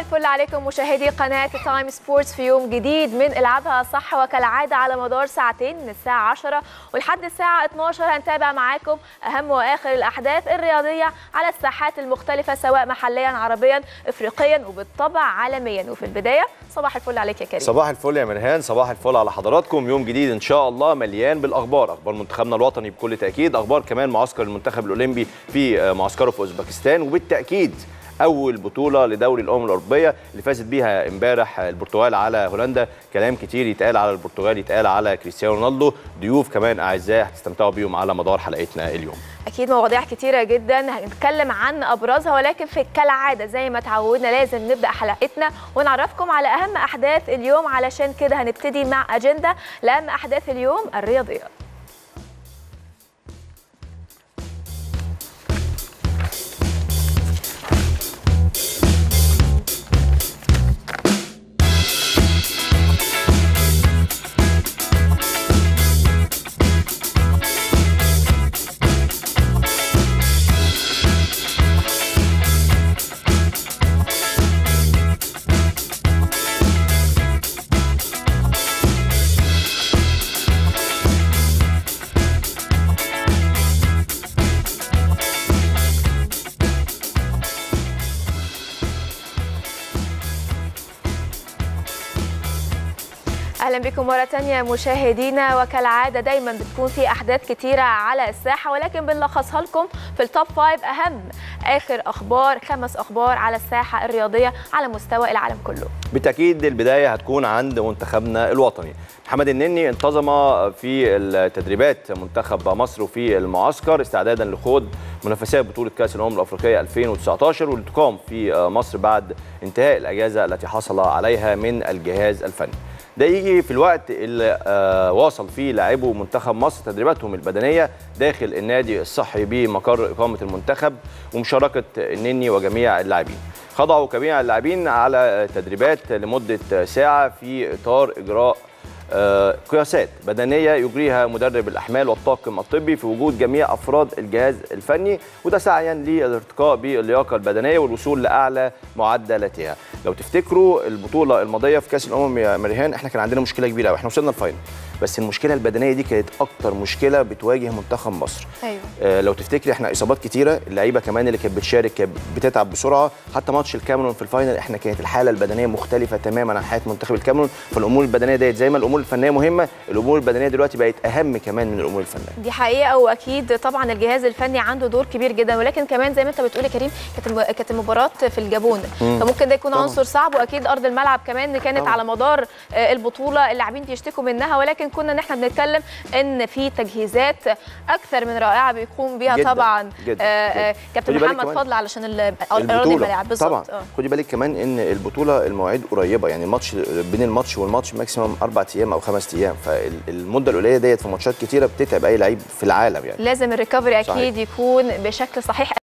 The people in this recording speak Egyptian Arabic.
الفل عليكم مشاهدي قناة تايم سبورتس في يوم جديد من العبها صح وكالعادة على مدار ساعتين من الساعة 10 ولحد الساعة 12 هنتابع معاكم أهم وآخر الأحداث الرياضية على الساحات المختلفة سواء محليا عربيا إفريقيا وبالطبع عالميا وفي البداية صباح الفل عليك يا كريم صباح الفل يا مرهان صباح الفل على حضراتكم يوم جديد ان شاء الله مليان بالاخبار اخبار منتخبنا الوطني بكل تاكيد اخبار كمان معسكر المنتخب الاولمبي في معسكره في اوزبكستان وبالتاكيد اول بطوله لدوري الامم الاوروبيه اللي فازت بيها امبارح البرتغال على هولندا كلام كتير يتقال على البرتغال يتقال على كريستيانو رونالدو ضيوف كمان اعزاء هتستمتعوا بيهم على مدار حلقتنا اليوم اكيد مواضيع كتيره جدا هنتكلم عن ابرزها ولكن في كالعاده زي ما تعودنا لازم نبدا حلقتنا ونعرفكم على اهم احداث اليوم علشان كده هنبتدي مع اجنده لاهم احداث اليوم الرياضيه اهلا بكم مره تانية مشاهدينا وكالعاده دايما بتكون في احداث كتيره على الساحه ولكن بنلخصها لكم في التوب فايف اهم اخر اخبار خمس اخبار على الساحه الرياضيه على مستوى العالم كله بالتاكيد البدايه هتكون عند منتخبنا الوطني محمد النني انتظم في التدريبات منتخب مصر وفي المعسكر استعدادا لخوض منافسات بطوله كاس الامم الافريقيه 2019 واللي تقام في مصر بعد انتهاء الاجازه التي حصل عليها من الجهاز الفني ده يجي في الوقت اللي آه واصل فيه لاعبو منتخب مصر تدريباتهم البدنيه داخل النادي الصحي بمقر اقامه المنتخب ومشاركه النني وجميع اللاعبين. خضعوا جميع اللاعبين على تدريبات لمده ساعه في اطار اجراء آه قياسات بدنيه يجريها مدرب الاحمال والطاقم الطبي في وجود جميع افراد الجهاز الفني وده سعيا للارتقاء باللياقه البدنيه والوصول لاعلى معدلاتها. لو تفتكروا البطوله الماضيه في كاس الامم يا مريهان احنا كان عندنا مشكله كبيره قوي احنا وصلنا الفاينل بس المشكله البدنيه دي كانت اكتر مشكله بتواجه منتخب مصر أيوة. آه لو تفتكري احنا اصابات كتيره اللعيبه كمان اللي كانت بتشارك كانت بتتعب بسرعه حتى ماتش الكاميرون في الفاينل احنا كانت الحاله البدنيه مختلفه تماما عن حياه منتخب الكاميرون فالامور البدنيه ديت زي ما الامور الفنيه مهمه الامور البدنيه دلوقتي بقت اهم كمان من الامور الفنيه دي حقيقه واكيد طبعا الجهاز الفني عنده دور كبير جدا ولكن كمان زي ما انت بتقول يا كريم كانت كانت المباراه في الجابون مم. فممكن ده يكون طبعاً. عنصر صعب واكيد ارض الملعب كمان كانت طبعاً. على مدار آه، البطوله اللاعبين بيشتكوا منها ولكن كنا ان احنا بنتكلم ان في تجهيزات اكثر من رائعه بيقوم بيها جداً، طبعا جداً، آه، آه، جداً. كابتن خدي بالك محمد كمان فضل علشان ال- اراضي البطوله الملاعب بالظبط طبعا آه. خدي بالك كمان ان البطوله المواعيد قريبه يعني الماتش بين الماتش والماتش ماكسيمم اربع ايام او خمس ايام فالمده القليله ديت في ماتشات كتيره بتتعب اي لعيب في العالم يعني لازم الريكفري صحيح. اكيد يكون بشكل صحيح